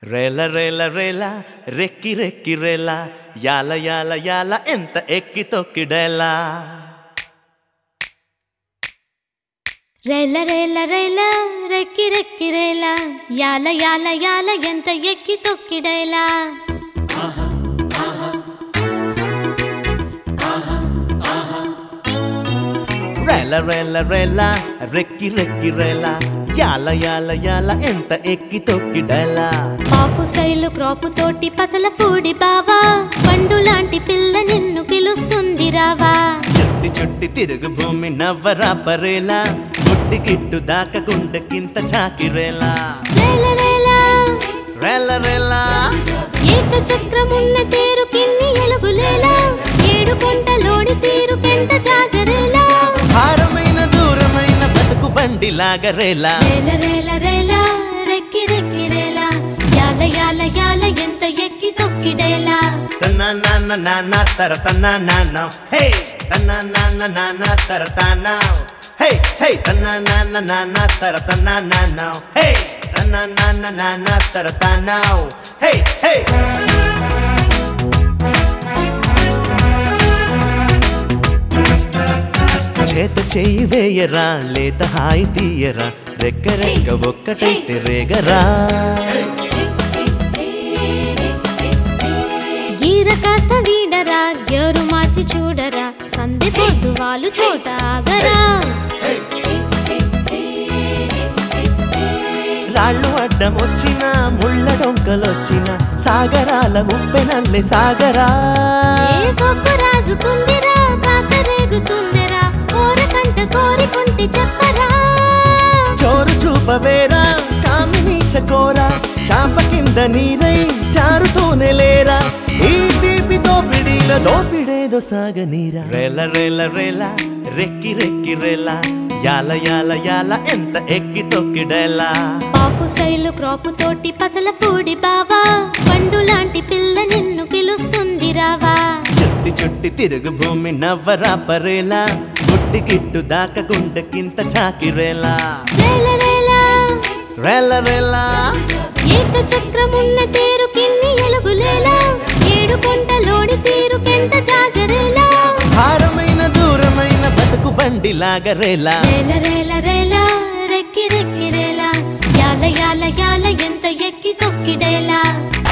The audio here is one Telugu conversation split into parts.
రేల రేల రేల రెక్కి రెక్కి రేల యాల యాల యాల ఎంత ఎక్కి తొక్కిడేలా రేల రేల రేల రెక్కి రెక్కి రేల యాల యాల యాల ఎంత ఎక్కి తొక్కిడేలా రేల రేల రేల రెక్కి రెక్కి రేల యాల యాల యాల ఎంత ఎక్కి తొక్కిడేలా పాపు స్టైల్ క్రాపు తోటి పసల పూడి బావా పండు లాంటి పిల్ల నిన్ను పిలుస్తుంది రావా చుట్టి చుట్టి తిరుగు భూమి నవ్వరా పరేలా గుట్టి గిట్టు దాక గుండెకింత చాకిరేలా రేల రేల రేల రేల ఏక చక్రమున్న తేరు కిన్ని ఎలుగులేలా ఏడు కొంటలోని తీరు కెంత జాజరేలా భారమైన దూరమైన బతుకు బండి లాగరేలా రేల రేల రేల రెక్కి రెక్కి రేల యాల యాల యాల ఎంత ఎక్కి తొక్కిడేలా తన నాన్న నాన్న తర తన నాన్న హే తన నాన్న నాన్న తర తన హే హే తన నాన్న నాన్న తర తన నాన్న హే తన నాన్న నాన్న తర తన హే హే చేత చేయి వేయరా లేత హాయి తీయరా రెక్క రెక్క ఒక్కటైతే రేగరా గీర కాస్త వీడరా గేరు మార్చి చూడరా సంధి పొద్దు వాళ్ళు చోట ఆగరా రాళ్ళు అడ్డం వచ్చిన ముళ్ళ డొంకలొచ్చిన సాగరాల ముప్పెనల్లే సాగరా ఏ సొక్కు రాజుకుందిరా కాక రేగుతుందిరా కోరకంట కోరికుంటే చెప్పరా చోరు చూపవేరా కామిని చకోరా చాప కింద నీరై జారుతూనే లేరా ఈ తీపి దోపిడీల దోపిడేదో సాగనీరా రేల రేల రేల రెక్కి రెక్కి రేల యాల యాల యాల ఎంత ఎక్కి తొక్కిడేలా పాపు స్టైల్ క్రాపు తోటి పసల పూడి బావా పండు లాంటి పిల్ల నిన్ను పిలుస్తుంది రావా చుట్టి చుట్టి తిరుగు భూమి నవ్వరా పరేలా గుట్టి గిట్టు దాక గుండెకింత చాకిరేలా రేల రేల రేల రేలా ఏక చక్రమున్న తేరు కిన్ని ఎలుగులేలా ఏడు కొంటలోని తీరు కెంత జాజరేలా భారమైన దూరమైన బతుకు బండి లాగరేలా రేల రేల రేల రెక్కి రెక్కి రేల యాల యాల యాల ఎంత ఎక్కి తొక్కిడేలా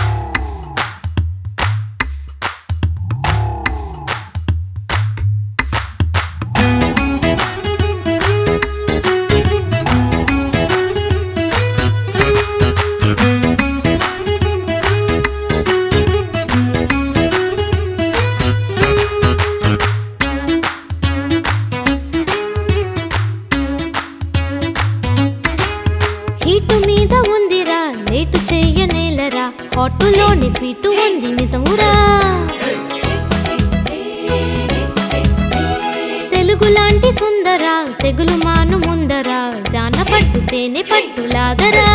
హీటు మీద ఉందిరా లేటు చెయ్యనేలరా హాటులోని స్వీటు ఉంది నిజమురా తెలుగు లాంటి సుందరా తెగులు మాను ముందరా జాన పట్టు తేనె పట్టు లాగరా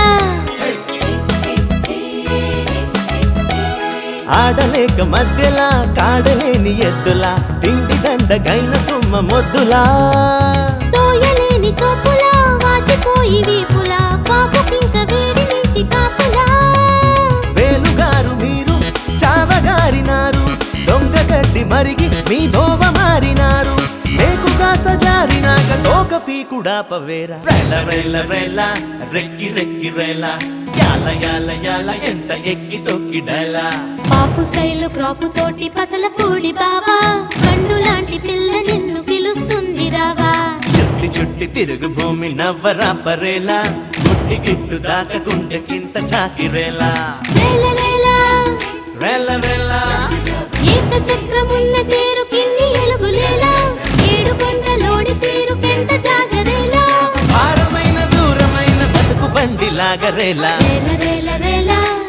ఆడలేక మధ్యలా కాడలేని ఎద్దులా తిండి దండగైన తుమ్మ మొద్దులా తోయలేని తోపులా వాచిపోయి వీపులా పాపుకింక వేడి నీటి కాపులా వేలుగారు మీరు చావగారినారు దొంగ గడ్డి మరిగి మీ దోవ మారినారు మేకు కాస్త జారినాక తోక పీకుడా పవేరా రేల రేల రేల రెక్కి రెక్కి రేల యాల యాల యాల ఎంత ఎక్కి తొక్కిడేలా పాపు స్టైల్ క్రాపు తోటి పసల పూడి బావా పండు లాంటి పిల్ల నిన్ను పిలుస్తుంది రావా చుట్టి చుట్టి తిరుగు భూమి నవ్వరా పరేలా గుట్టి గిట్టు దాక గుండెకింత చాకిరేలా రేల రేల రేల రేల ఏక చక్రమున్న తేరు కిన్ని ఎలుగులేలా ఏడు కొండలోని తీరు కెంత జాజరేలా భారమైన దూరమైన బతుకు బండి లాగరేలా రేల రేల రేల